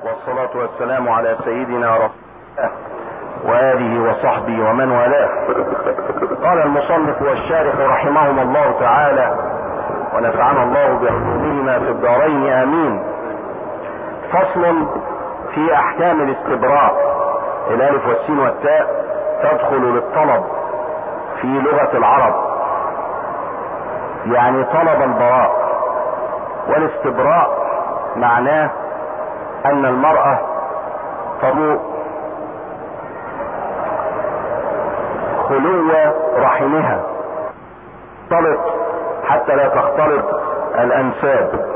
والصلاة والسلام على سيدنا رسول الله وآله وصحبه ومن والاه قال المصنف والشارح رحمهما الله تعالى ونفعنا الله بعلومهما في الدارين آمين فصل في أحكام الاستبراء الألف والسين والتاء تدخل للطلب في لغة العرب يعني طلب البراء والاستبراء معناه ان المرأة تضوء خلو رحمها تختلط حتى لا تختلط الانساب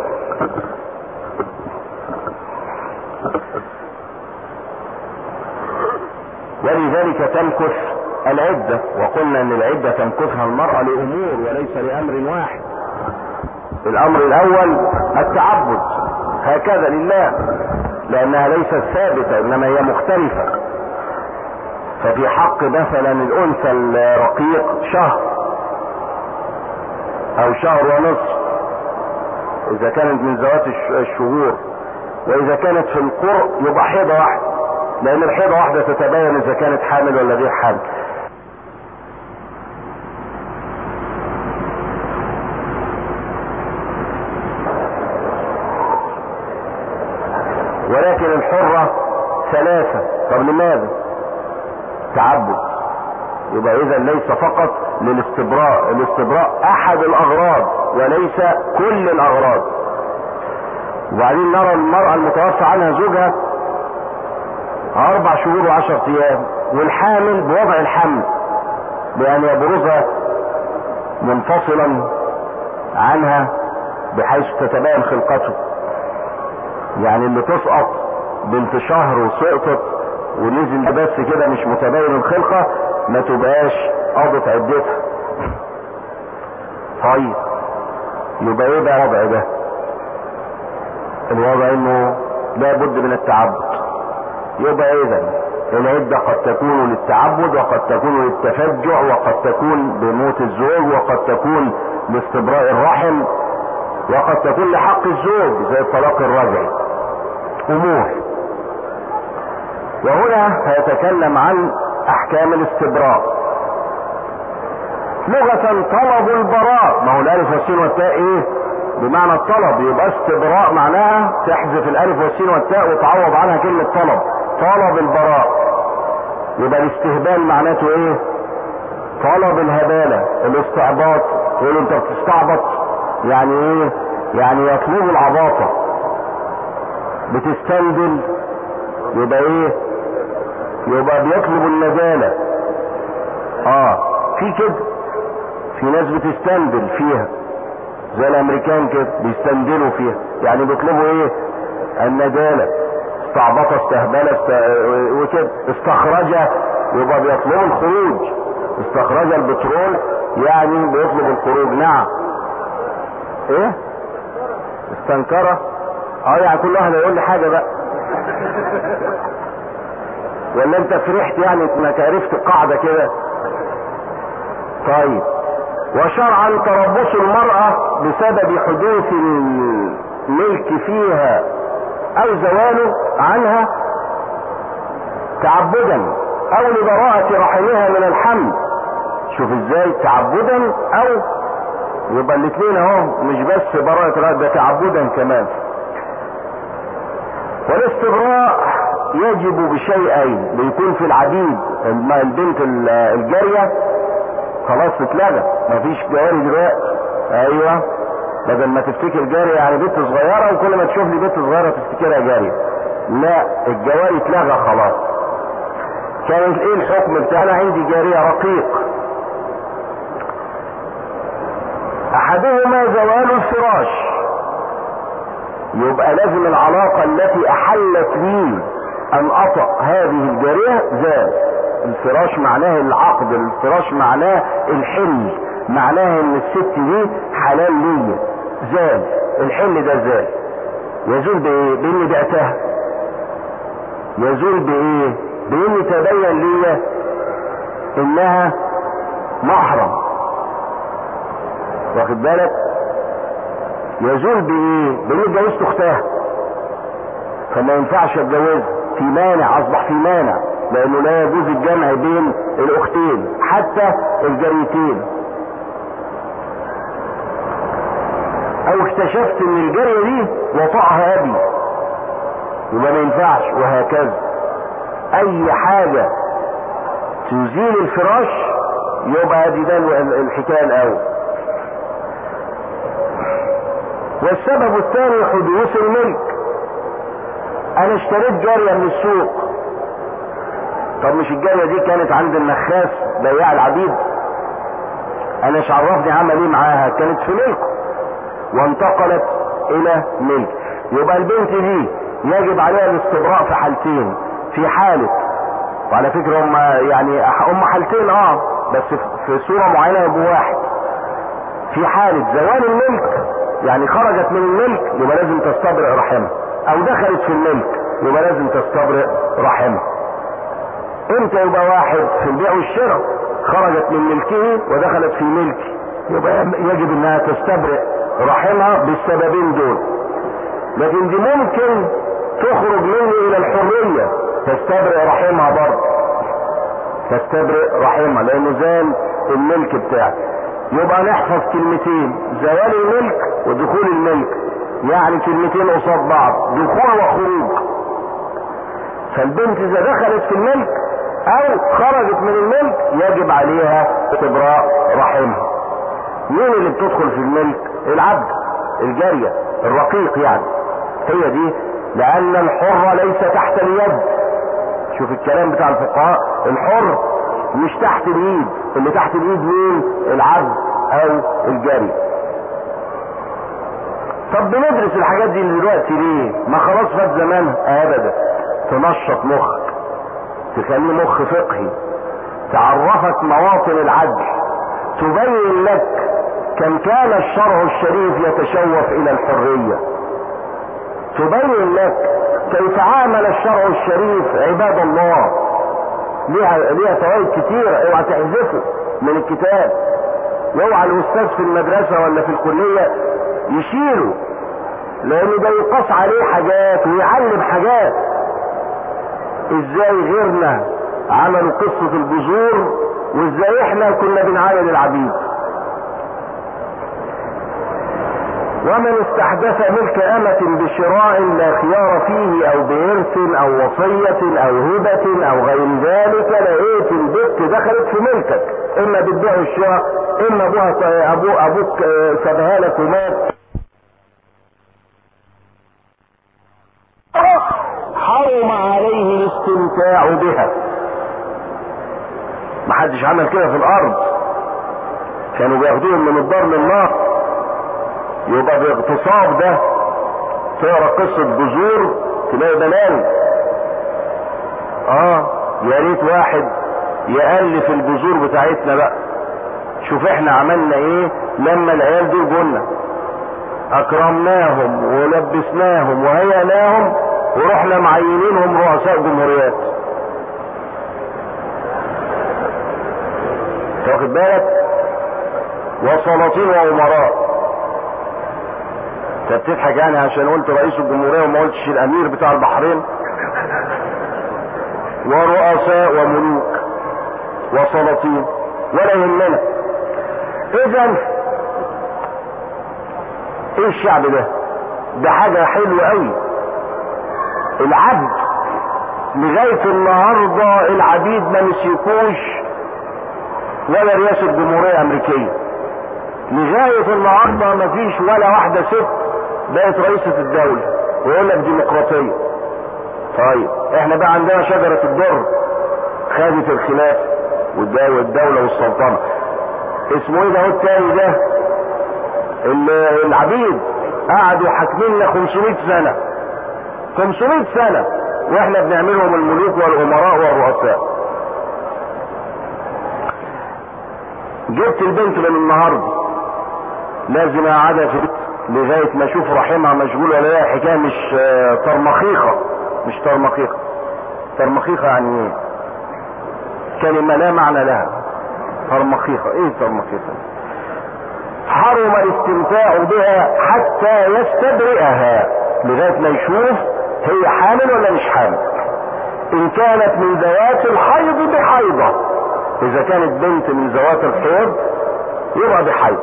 ولذلك تمكث العدة وقلنا ان العدة تمكثها المرأة لامور وليس لامر واحد الامر الاول التعبد هكذا لله لانها ليست ثابتة انما هي مختلفة ففي حق مثلا الانثى الرقيق شهر او شهر ونصف اذا كانت من ذوات الشهور واذا كانت في القرء يبقى حيضة واحدة لان الحيضة واحدة تتبين اذا كانت حامل ولا غير حامل ولكن الحرة ثلاثة طب لماذا تعبد يبقى اذا ليس فقط للاستبراء الاستبراء احد الاغراض وليس كل الاغراض وبعدين نرى المرأة المتوفى عنها زوجها اربع شهور وعشرة ايام والحامل بوضع الحمل بان يبرزها منفصلا عنها بحيث تتبين خلقته يعني اللي تسقط بنت شهر وسقطت ونزل بس كده مش متبين الخلقة ما تبقاش قضت عدتها طيب يبقى ايه بقى الوضع ده الوضع انه لابد من التعبد يبقى اذا العدة قد تكون للتعبد وقد تكون للتفجع وقد تكون بموت الزوج وقد تكون لاستبراء الرحم وقد تكون لحق الزوج زي الطلاق الرجعي امور وهنا هيتكلم عن احكام الاستبراء لغة طلب البراء ما هو الالف والسين والتاء ايه بمعنى الطلب يبقى استبراء معناها تحذف الالف والسين والتاء وتعوض عنها كلمة طلب طلب البراء يبقى الاستهبال معناته ايه طلب الهبالة الاستعباط يقولوا انت بتستعبط يعني ايه يعني يطلب العباطة بتستندل يبقى ايه يبقى بيطلب النجالة اه في كده في ناس بتستندل فيها زي الامريكان كده بيستندلوا فيها يعني بيطلبوا ايه النجالة استعبط استهبل است... وكده استخرج يبقى بيطلبوا الخروج استخرج البترول يعني بيطلب الخروج نعم ايه استنكرة اه يعني كل واحد هيقول لي حاجة بقى ولا انت فرحت يعني انك عرفت القاعدة كده طيب وشرعا تربص المرأة بسبب حدوث الملك فيها او زواله عنها تعبدا او لبراءة رحمها من الحمل شوف ازاي تعبدا او يبقى الاثنين اهو مش بس براءة الأرض ده تعبدا كمان والاستبراء يجب بشيئين بيكون في العبيد البنت الجارية خلاص اتلغى مفيش جواري دلوقتي ايوه بدل ما تفتكر جارية يعني بنت صغيرة وكل ما تشوف لي بنت صغيرة تفتكرها جارية لا الجواري اتلغى خلاص كان ايه الحكم بتاعنا عندي جارية رقيق احدهما زوال الفراش يبقى لازم العلاقة التي احلت لي ان اطأ هذه الجارية زال الفراش معناه العقد الفراش معناه الحل معناه ان الست دي حلال ليا زال الحل ده زال يزول بايه باني بعتها يزول بايه باني تبين ليا انها محرم واخد بالك يزول بايه بان اتجوزت اختها فما ينفعش اتجوزها في مانع اصبح في مانع لانه لا يجوز الجمع بين الاختين حتى الجريتين او اكتشفت ان الجارية دي وطأها ابي يبقى ما ينفعش وهكذا اي حاجة تزيل الفراش يبقى ادي ده الحكاية الاول والسبب الثاني حدوث الملك انا اشتريت جارية من السوق طب مش الجارية دي كانت عند النخاس بياع العبيد انا مش عرفني عمل ايه معاها كانت في ملكه وانتقلت الى ملك يبقى البنت دي يجب عليها الاستبراء في حالتين في حالة وعلى فكرة هم يعني هم حالتين اه بس في صورة معينة يبقوا واحد في حالة زوال الملك يعني خرجت من الملك يبقى لازم تستبرئ رحمها او دخلت في الملك يبقى لازم تستبرئ رحمها امتى يبقى واحد في البيع والشراء خرجت من ملكه ودخلت في ملكه يبقى يجب انها تستبرئ رحمها بالسببين دول لكن دي ممكن تخرج منه الى الحرية تستبرئ رحمها برضه تستبرئ رحمها لانه زال الملك بتاعه يبقى نحفظ كلمتين زوال الملك ودخول الملك يعني كلمتين قصاد بعض دخول وخروج فالبنت اذا دخلت في الملك او خرجت من الملك يجب عليها استبراء رحمها مين اللي بتدخل في الملك العبد الجارية الرقيق يعني هي دي لان الحر ليس تحت اليد شوف الكلام بتاع الفقهاء الحر مش تحت الايد اللي تحت الايد مين العبد او الجارية طب بندرس الحاجات دي دلوقتي ليه ما خلاص فات زمان ابدا تنشط مخك تخليه مخ فقهي تعرفك مواطن العدل تبين لك كم كان الشرع الشريف يتشوف الى الحرية تبين لك كيف عامل الشرع الشريف عباد الله ليها ليها فوائد كتيرة اوعى تحذفه من الكتاب اوعى الاستاذ في المدرسة ولا في الكلية يشيله لان ده يقاس عليه حاجات ويعلم حاجات ازاي غيرنا عملوا قصة البذور وازاي احنا كنا بنعاين العبيد ومن استحدث ملك أمة بشراء لا خيار فيه أو بإرث أو وصية أو هبة أو غير ذلك لقيت البت دخلت في ملكك إما بتبيع الشراء إما أبوها أبو أبوك سابها لك ومات حرم عليه الاستمتاع بها محدش عمل كده في الأرض كانوا بياخدوهم من الدار للنار يبقى باغتصاب ده تقرا قصة بذور تلاقي بلاوي اه يا ريت واحد يألف البذور بتاعتنا بقى شوف احنا عملنا ايه لما العيال دول جولنا اكرمناهم ولبسناهم وهيئناهم ورحنا معينينهم رؤساء جمهوريات واخد بالك وسلاطين وامراء انت بتضحك يعني عشان قلت رئيس الجمهورية وما قلتش الامير بتاع البحرين ورؤساء وملوك وسلاطين ولا يهمنا اذا ايه الشعب ده ده حاجة حلوة قوي العبد لغاية النهاردة العبيد ما مسيكوش ولا رئاسة جمهورية امريكية لغاية النهاردة ما فيش ولا واحدة ست بقت رئيسة الدولة ويقول لك ديمقراطية طيب احنا بقى عندنا شجرة الدر خدت الخلافة والدولة والسلطنة اسمه ايه ده هو التاني ده العبيد قعدوا حاكميننا 500 سنة 500 سنة واحنا بنعملهم الملوك والامراء والرؤساء جبت البنت من النهارده لازم اقعدها في بيت لغايه ما اشوف رحمها مشغول ولا لا حكايه مش ترمخيخه مش ترمخيخه ترمخيخه يعني ايه كلمه لا معنى لها ترمخيخه ايه ترمخيخه حرم الاستمتاع بها حتى يستبرئها لغايه ما يشوف هي حامل ولا مش حامل ان كانت من ذوات الحيض بحيضة اذا كانت بنت من ذوات الحيض يبقى بحيض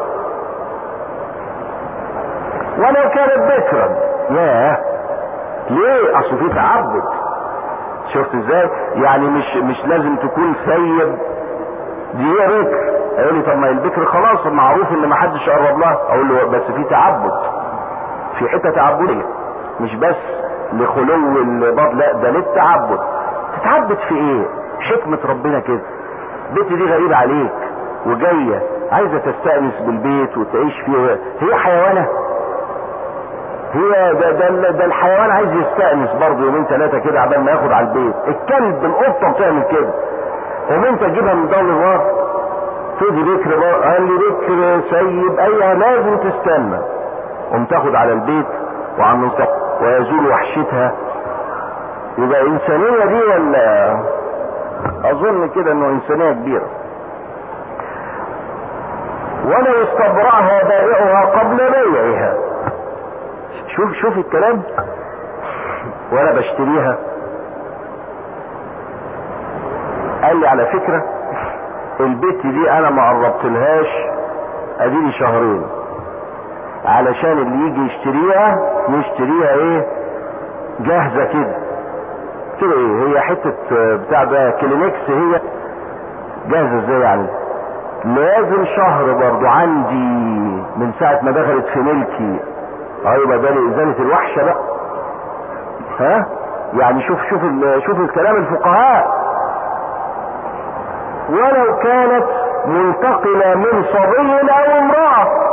ولو كانت بكرا ياه ليه اصل في تعبد شفت ازاي يعني مش مش لازم تكون سيد دي هي بكر يقول لي طب ما البكر خلاص معروف ان ما حدش قرب لها اقول له بس في تعبد في حته تعبديه مش بس لخلو الباب لا ده للتعبد تتعبد في ايه حكمة ربنا كده البيت دي غريبة عليك وجاية عايزة تستأنس بالبيت وتعيش فيه هي حيوانة هي ده, ده, ده الحيوان عايز يستأنس برضه يومين ثلاثة كده عبال ما ياخد على البيت الكلب القطة بتعمل كده قوم انت تجيبها من دار النار تيجي بكر بقى قال لي بكر سيب ايها لازم تستنى قوم تاخد على البيت وعن نصف ويزول وحشتها يبقى انسانية دي ولا اظن كده انه انسانية كبيرة ولو استبرعها بائعها قبل بيعها شوف شوف الكلام وانا بشتريها قال لي على فكرة البت دي انا ما قربتلهاش اديلي شهرين علشان اللي يجي يشتريها يشتريها ايه جاهزة كده كده ايه هي حتة بتاع ده كلينكس هي جاهزة ازاي يعني لازم شهر برضو عندي من ساعة ما دخلت في ملكي ايوه ده لإزالة الوحشة بقى ها يعني شوف شوف شوف الكلام الفقهاء ولو كانت منتقلة من صبي او امرأة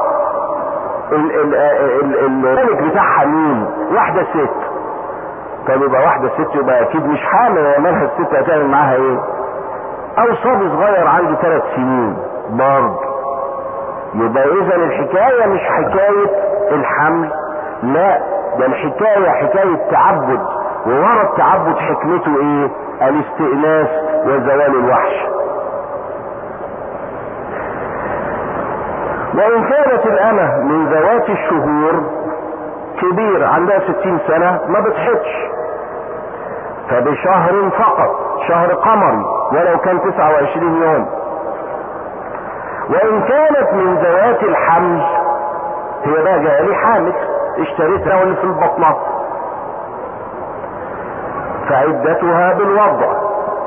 الملك بتاعها مين واحدة ست طب يبقى واحدة ست يبقى اكيد مش حامل مالها الست هتعمل معاها ايه او صبي صغير عنده ثلاث سنين برضه يبقى اذا الحكاية مش حكاية الحمل لا ده الحكاية حكاية تعبد وورا التعبد حكمته ايه الاستئناس وزوال الوحش وان كانت الامة من ذوات الشهور كبير عندها ستين سنة ما بتحطش فبشهر فقط شهر قمري ولو كان تسعة وعشرين يوم وان كانت من ذوات الحمل هي بقى جاية حامل اشتريتها واللي في البطنة فعدتها بالوضع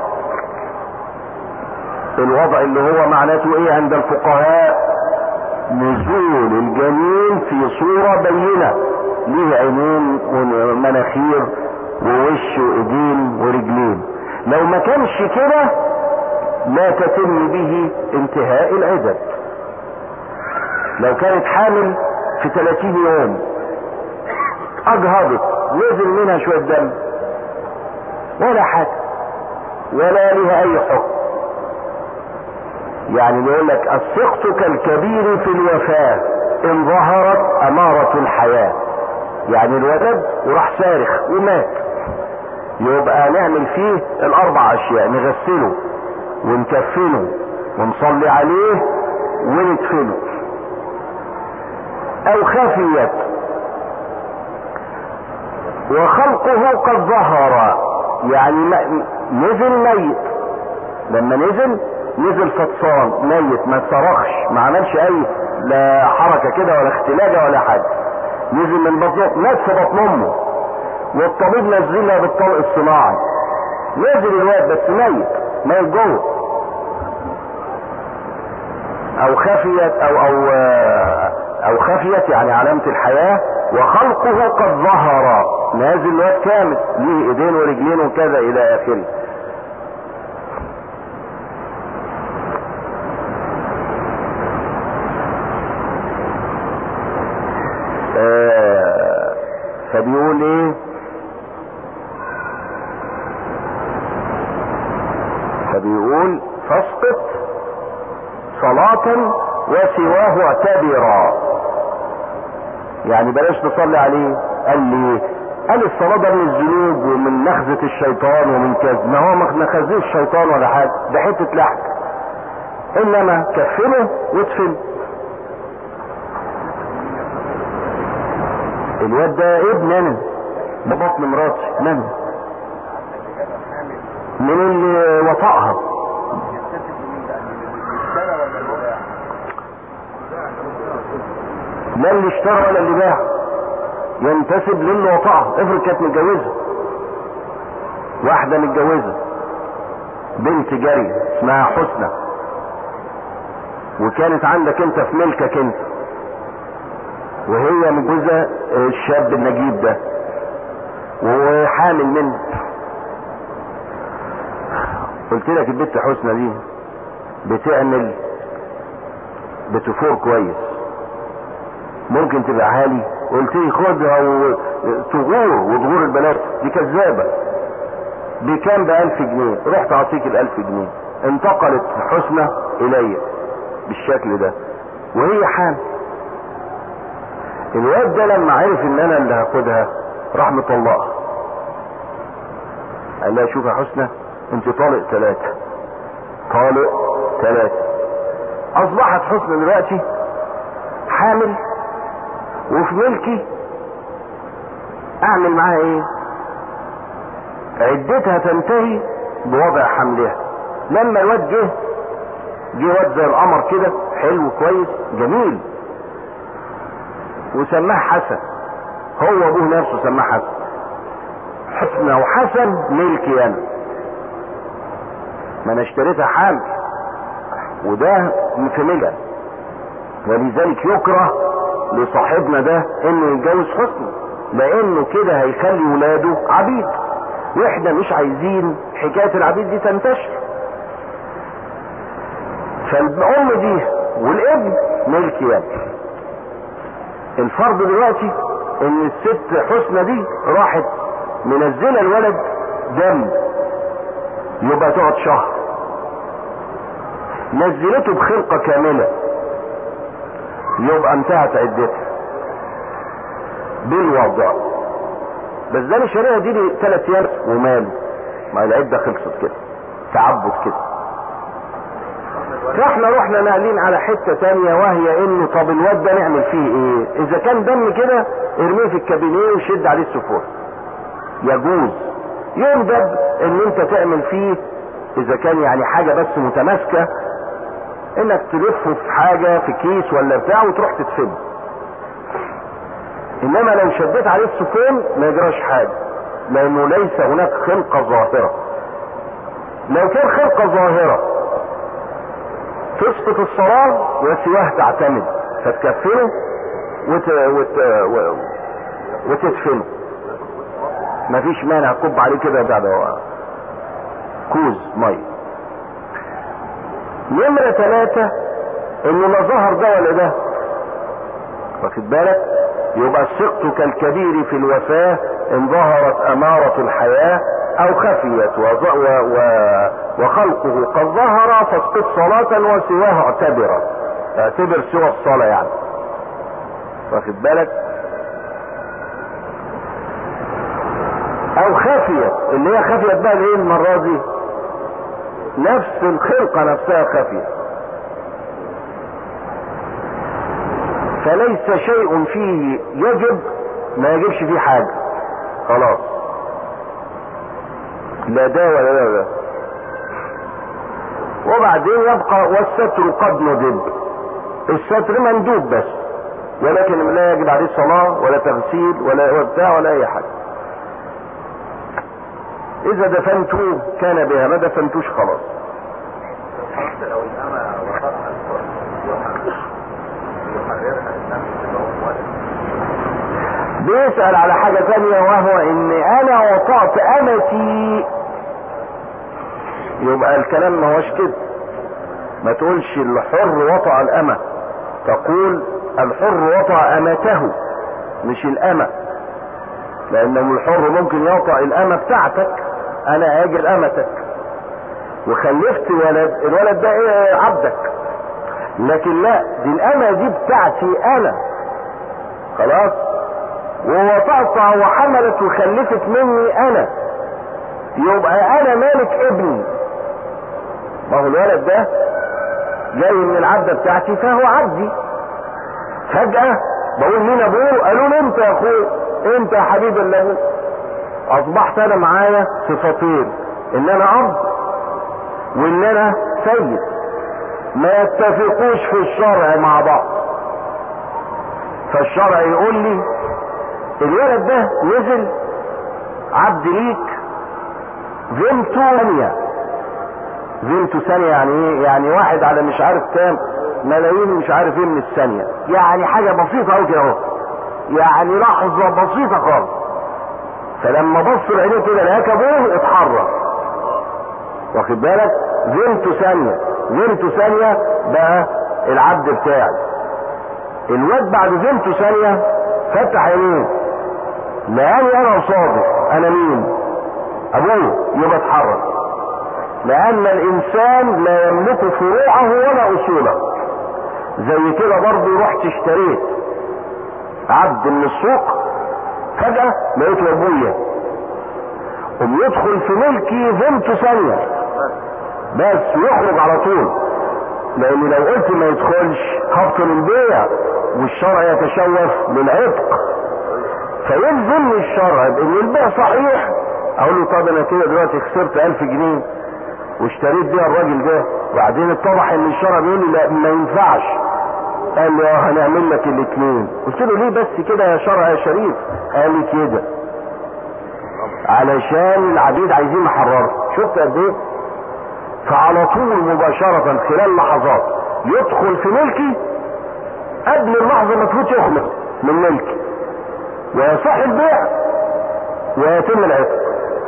الوضع اللي هو معناته ايه عند الفقهاء نزول الجنين في صورة بينة ليه عينين ومناخير ووش وايدين ورجلين لو ما كانش كده لا تتم به انتهاء العدد لو كانت حامل في 30 يوم اجهضت نزل منها شوية دم ولا حاجة ولا لها اي حكم يعني بيقول لك السقط كالكبير في الوفاة ان ظهرت امارة الحياة يعني الولد وراح صارخ ومات يبقى نعمل فيه الاربع اشياء نغسله ونكفنه ونصلي عليه وندفنه او خافية وخلقه قد ظهر يعني نزل ميت لما نزل نزل فطسان ميت ما صرخش ما عملش اي لا حركة كده ولا اختلاجة ولا حاجة نزل من بطنه مات في بطن امه والطبيب نزلها بالطلق الصناعي نزل الواد بس ميت ميت جوه او خفيت او او او خفيت يعني علامة الحياة وخلقه قد ظهر نازل الواد كامل ليه ايدين ورجلين وكذا الى اخره فبيقول ايه فبيقول فاسقط صلاة وسواه اعتبرا يعني بلاش نصلي عليه قال لي قال الصلاة ده من الذنوب ومن نخزة الشيطان ومن كذا ما هو ما نخزوش الشيطان ولا حاجة ده حتة لحم انما كفنه وادفنه الواد ده ابن انا ببطن مراتي من من اللي وطأها لا اللي اشترى ولا اللي باع ينتسب للي وطأها افرض كانت متجوزة واحدة متجوزة بنت جارية اسمها حسنى وكانت عندك انت في ملكك انت وهي متجوزة الشاب النجيب ده وحامل منه قلت لك البنت حسنى دي بتعمل بتفور كويس ممكن تبقى عالي قلت لي خدها وتغور وتغور البنات دي كذابه بكام بألف جنيه رحت اعطيك الألف جنيه انتقلت حسنى الي بالشكل ده وهي حامل الواد ده لما عرف ان انا اللي هاخدها راح مطلقها قال لها شوف يا حسنى انت طالق ثلاثة طالق ثلاثة اصبحت حسنى دلوقتي حامل وفي ملكي اعمل معاها ايه عدتها تنتهي بوضع حملها لما الواد جه جه واد زي القمر كده حلو كويس جميل وسماه حسن هو ابوه نفسه سماه حسن حسنى وحسن ملكي انا ما انا اشتريتها حامل وده في ملكي ولذلك يكره لصاحبنا ده انه يتجوز حسنى لانه كده هيخلي ولاده عبيد واحنا مش عايزين حكايه العبيد دي تنتشر فالام دي والابن ملك يد الفرض دلوقتي ان الست حسنى دي راحت منزله الولد دم يبقى تقعد شهر نزلته بخلقه كامله يبقى انتهت عدتها بالوضع بس ده مش شاريها دي لي ثلاث ايام وماله ما العده خلصت كده تعبد كده فاحنا رحنا ناقلين على حته تانية وهي انه طب الواد ده نعمل فيه ايه اذا كان دم كده ارميه في الكابينيه وشد عليه السفور يجوز يندب ان انت تعمل فيه اذا كان يعني حاجه بس متماسكه انك تلفه في حاجه في كيس ولا بتاع وتروح تدفنه انما لو شديت عليه السفون ما يجراش حاجه لانه ليس هناك خلقه ظاهره لو كان خلقه ظاهره تسقط الصلاه وسواه تعتمد فتكفنه وت... وت... و... وتدفنه مفيش مانع كب عليه كده بعد كوز ميه نمرة ثلاثة انه لا ظهر ده ولا ده واخد بالك يبقى السقط كالكبير في الوفاة ان ظهرت امارة الحياة او خفيت وظ... و... و... وخلقه قد ظهر فاسقط صلاة وسواه اعتبرا اعتبر سوى الصلاة يعني واخد بالك او خفيت اللي هي خفيت بقى الايه المرة دي نفس الخلقة نفسها خفية فليس شيء فيه يجب ما يجبش فيه حاجة خلاص لا ده ولا ده ولا ده وبعدين يبقى والستر قد ندب الستر مندوب بس ولكن لا يجب عليه صلاة ولا تغسيل ولا بتاع ولا اي حاجة اذا دفنتوه كان بها ما دفنتوش خلاص لو الأمة وقتها يحررها الإسلام بيسأل على حاجة تانية وهو ان انا وطعت امتي يبقى الكلام ما هوش كده ما تقولش الحر وطع الامة تقول الحر وطع امته مش الامة لانه الحر ممكن يوطع الامة بتاعتك انا اجل امتك وخلفت ولد الولد ده ايه عبدك لكن لا دي الامة دي بتاعتي انا خلاص ووطأتها وحملت وخلفت مني انا يبقى انا مالك ابني ما هو الولد ده جاي من العبدة بتاعتي فهو عبدي فجأة بقول مين ابوه قالوا له انت يا اخوه انت يا حبيب الله اصبحت انا معايا صفتين ان انا اب وان انا سيد ما يتفقوش في الشرع مع بعض فالشرع يقول لي الولد ده نزل عبد ليك فيمتو ثانية فيمتو ثانية يعني ايه يعني واحد على مش عارف كام ملايين مش عارف ايه من الثانية يعني حاجة بسيطة اوي كده اهو يعني لحظة بسيطة خالص فلما بص العينين كده لقاك ابوه اتحرك واخد بالك فيمتو ثانية فيمتو ثانية بقى العبد بتاعي الواد بعد فيمتو ثانية فتح عينيه لقاني انا قصاده انا مين ابوه يبقى اتحرك لان الانسان لا يملك فروعه ولا اصوله زي كده برضه رحت اشتريت عبد من السوق فجأة لقيته ابويا قوم يدخل في ملكي فهمت ثانية بس ويخرج على طول لان لو قلت ما يدخلش هبطل البيع والشرع يتشوف للعتق فيلزمني الشرع بان البيع صحيح اقول له طب انا كده دلوقتي خسرت الف جنيه واشتريت بيها الراجل ده وبعدين اتضح ان الشرع بيقول لي لا ما ينفعش قال لي اه هنعمل لك الاثنين قلت له ليه بس كده يا شرع يا شريف قال لي كده علشان العبيد عايزين نحرره شفت قد ايه فعلى طول مباشرة خلال لحظات يدخل في ملكي قبل اللحظة ما تفوت يخلص من ملكي ويصح البيع ويتم العتق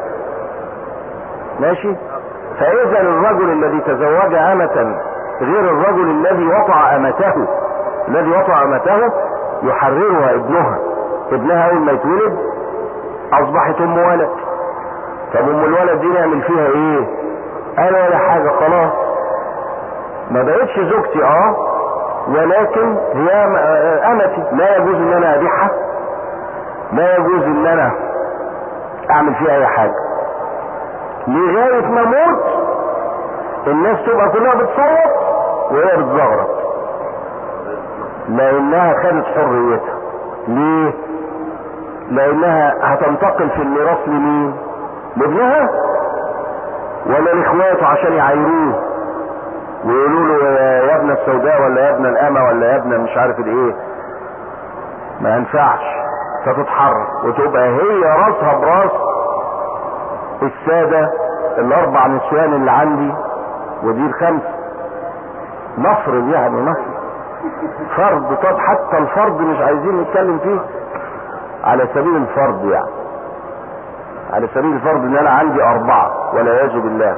ماشي فاذا الرجل الذي تزوج امة غير الرجل الذي وطع امته الذي وطع امته يحررها ابنها ابنها اول ما يتولد اصبحت ام ولد طب ام الولد دي نعمل فيها ايه قال ولا حاجة خلاص ما بقتش زوجتي اه ولكن هي امتي لا يجوز ان انا ابيعها لا يجوز ان انا اعمل فيها اي حاجة لغاية ما اموت الناس تبقى كلها بتصوت وهي بتزغرط لانها خدت حريتها ليه لانها هتنتقل في الميراث لمين لابنها ولا لاخواته عشان يعايروه ويقولوا له يا ابن السوداء ولا يا ابن الامه ولا يا ابن مش عارف الايه ما ينفعش فتتحرك وتبقى هي راسها براس الساده الاربع نسوان اللي عندي ودي الخمسه نفرض يعني نفرض فرض طب حتى الفرض مش عايزين نتكلم فيه على سبيل الفرض يعني على سبيل الفرض ان انا عندي اربعة والعياذ بالله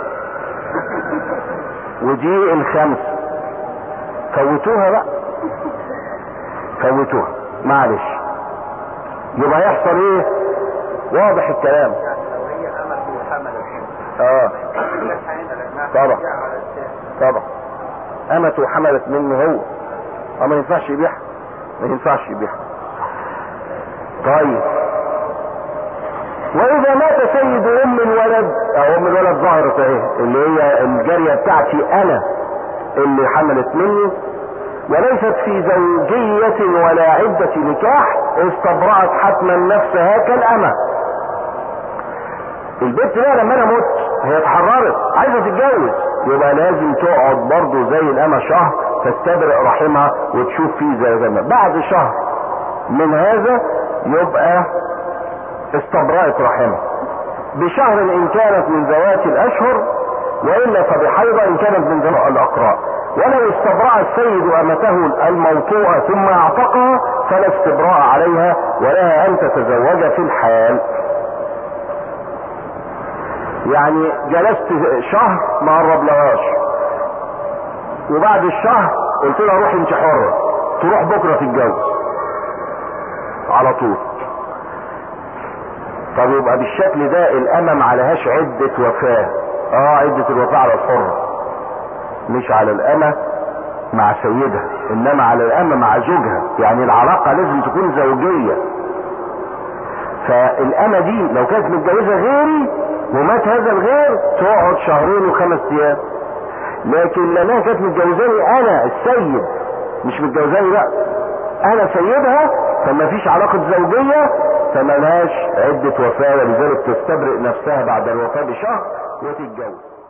ودي الخمسة فوتوها بقى فوتوها معلش يبقى يحصل ايه واضح الكلام لو هي امل وحمل اه طبعا على الثاني طبعا امته حملت منه هو اه ما ينفعش يبيعها ما ينفعش يبيعها طيب واذا مات سيد ام الولد او ام الولد ظهرت اهي اللي هي الجارية بتاعتي انا اللي حملت مني وليست في زوجية ولا عدة نكاح استبرأت حتما نفسها كالأمة البنت بقى لما انا مت هي اتحررت عايزه تتجوز يبقى لازم تقعد برضه زي الأمة شهر تستبرئ رحمها وتشوف فيه زي زمان بعد شهر من هذا يبقى استبرأت رحمها بشهر ان كانت من ذوات الاشهر والا فبحيضة ان كانت من ذوات الاقراء ولو استبرأ السيد امته الموطوءة ثم اعتقها فلا استبراء عليها ولها ان تتزوج في الحال يعني جلست شهر ما قربلهاش وبعد الشهر قلت لها روحي انت حرة تروح بكرة تتجوز على طول طب يبقى بالشكل ده الامة ما عليهاش عدة وفاة اه عدة الوفاة على الحرة مش على الامة مع سيدها انما على الامة مع زوجها يعني العلاقة لازم تكون زوجية فالامة دي لو كانت متجوزة غيري ومات هذا الغير تقعد شهرين وخمس ايام لكن لانها كانت متجوزاني انا السيد مش متجوزاني لا انا سيدها فما فيش علاقة زوجية فملهاش عدة وفاة ولذلك تستبرئ نفسها بعد الوفاة بشهر وتتجوز